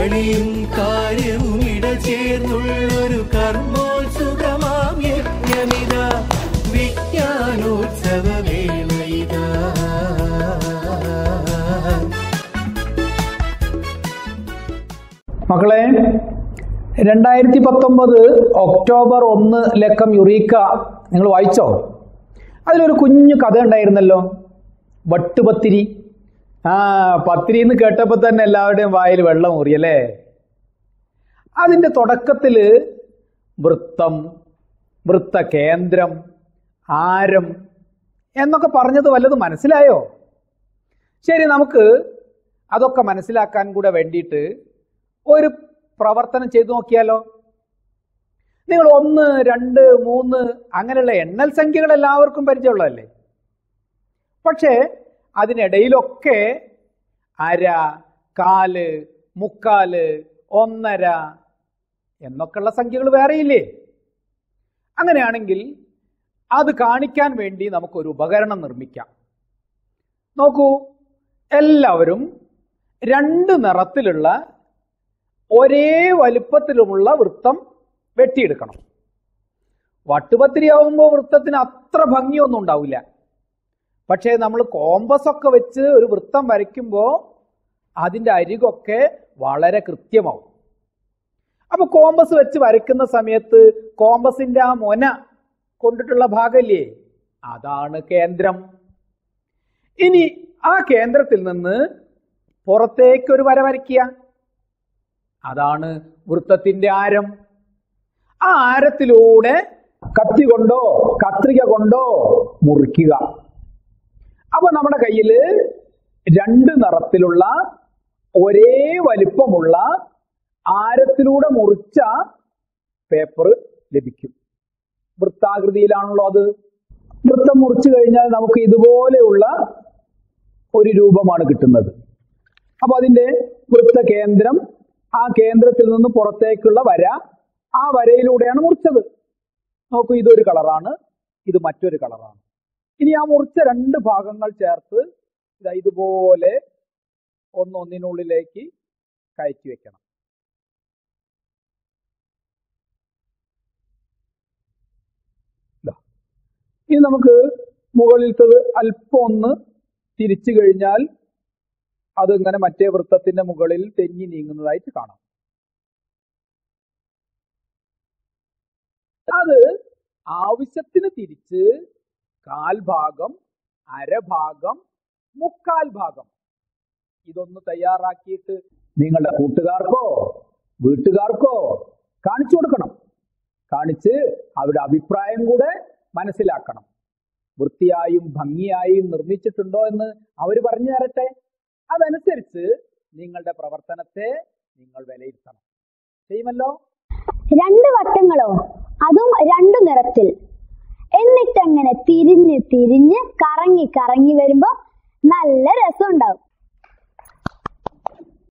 കളിയും കാര്യവും ഇടചേർന്നുള്ളൊരു കർമ്മോത്സുകമാം യജ്ഞമിത വിജ്ഞാനോത്സവ വേളയിതാ മക്കളെ രണ്ടായിരത്തി പത്തൊമ്പത് ഒക്ടോബർ ഒന്ന് ലക്കം യുറീക്ക നിങ്ങൾ വായിച്ചോ അതിലൊരു കുഞ്ഞു കഥ ഉണ്ടായിരുന്നല്ലോ വട്ടുപത്തിരി ആ പത്തിരി എന്ന് കേട്ടപ്പോൾ തന്നെ എല്ലാവരുടെയും വായിൽ വെള്ളം ഊറിയല്ലേ അതിന്റെ തുടക്കത്തില് വൃത്തം വൃത്തകേന്ദ്രം ആരം എന്നൊക്കെ പറഞ്ഞത് വല്ലതും മനസ്സിലായോ ശരി നമുക്ക് അതൊക്കെ മനസ്സിലാക്കാൻ കൂടെ വേണ്ടിയിട്ട് ഒരു പ്രവർത്തനം ചെയ്തു നോക്കിയാലോ നിങ്ങൾ ഒന്ന് രണ്ട് മൂന്ന് അങ്ങനെയുള്ള എണ്ണൽ സംഖ്യകൾ എല്ലാവർക്കും പരിചയമുള്ളതല്ലേ പക്ഷേ അതിനിടയിലൊക്കെ അര കാല് മുക്കാല് ഒന്നര എന്നൊക്കെയുള്ള സംഖ്യകൾ വേറെയില്ലേ അങ്ങനെയാണെങ്കിൽ അത് കാണിക്കാൻ വേണ്ടി നമുക്കൊരു ഉപകരണം നിർമ്മിക്കാം നോക്കൂ എല്ലാവരും രണ്ട് നിറത്തിലുള്ള ഒരേ വലുപ്പത്തിലുമുള്ള വൃത്തം വെട്ടിയെടുക്കണം വട്ടുപത്തിരിയാവുമ്പോൾ വൃത്തത്തിന് അത്ര ഭംഗിയൊന്നും ഉണ്ടാവില്ല പക്ഷേ നമ്മൾ കോമ്പസ് ഒക്കെ വെച്ച് ഒരു വൃത്തം വരയ്ക്കുമ്പോൾ അതിൻ്റെ അരികൊക്കെ വളരെ കൃത്യമാവും അപ്പൊ കോമ്പസ് വെച്ച് വരയ്ക്കുന്ന സമയത്ത് കോമ്പസിന്റെ ആ മൊന കൊണ്ടിട്ടുള്ള ഭാഗമില്ലേ അതാണ് കേന്ദ്രം ഇനി ആ കേന്ദ്രത്തിൽ നിന്ന് പുറത്തേക്ക് ഒരു വര വരയ്ക്കുക അതാണ് വൃത്തത്തിന്റെ ആരം ആ ആരത്തിലൂടെ കത്തി കൊണ്ടോ കത്രിക കൊണ്ടോ മുറിക്കുക അപ്പൊ നമ്മുടെ കയ്യില് രണ്ട് നിറത്തിലുള്ള ഒരേ വലിപ്പമുള്ള ആരത്തിലൂടെ മുറിച്ച പേപ്പർ ലഭിക്കും വൃത്താകൃതിയിലാണല്ലോ അത് വൃത്തം മുറിച്ചു കഴിഞ്ഞാൽ നമുക്ക് ഇതുപോലെയുള്ള ഒരു രൂപമാണ് കിട്ടുന്നത് അപ്പൊ അതിന്റെ വൃത്ത കേന്ദ്രം ആ കേന്ദ്രത്തിൽ നിന്ന് പുറത്തേക്കുള്ള വര ആ വരയിലൂടെയാണ് മുറിച്ചത് നോക്കൂ ഇതൊരു കളറാണ് ഇത് മറ്റൊരു കളറാണ് ഇനി ആ മുറിച്ച രണ്ട് ഭാഗങ്ങൾ ചേർത്ത് ഇതാ ഇതുപോലെ ഒന്നൊന്നിനുള്ളിലേക്ക് കയറ്റി വെക്കണം ഇതാ. ഇനി നമുക്ക് മുകളിലത്തത് അല്പം ഒന്ന് തിരിച്ചു കഴിഞ്ഞാൽ അത് ഇങ്ങനെ മറ്റേ വൃത്തത്തിന്റെ മുകളിൽ തെന്നി നീങ്ങുന്നതായിട്ട് കാണാം അത് ആവശ്യത്തിന് തിരിച്ച് കാൽഭാഗം അരഭാഗം മുക്കാൽ ഭാഗം ഇതൊന്ന് തയ്യാറാക്കിയിട്ട് നിങ്ങളുടെ കൂട്ടുകാർക്കോ വീട്ടുകാർക്കോ കാണിച്ചു കൊടുക്കണം കാണിച്ച് അവരുടെ അഭിപ്രായം കൂടെ മനസ്സിലാക്കണം വൃത്തിയായും ഭംഗിയായും നിർമ്മിച്ചിട്ടുണ്ടോ എന്ന് അവർ പറഞ്ഞു തരട്ടെ അതനുസരിച്ച് നിങ്ങളുടെ പ്രവർത്തനത്തെ നിങ്ങൾ വിലയിരുത്തണം ചെയ്യുമല്ലോ രണ്ട് വട്ടങ്ങളോ അതും രണ്ടു നിറത്തിൽ എന്നിട്ടങ്ങനെ തിരിഞ്ഞ് തിരിഞ്ഞ് കറങ്ങി കറങ്ങി വരുമ്പോ നല്ല രസമുണ്ടാവും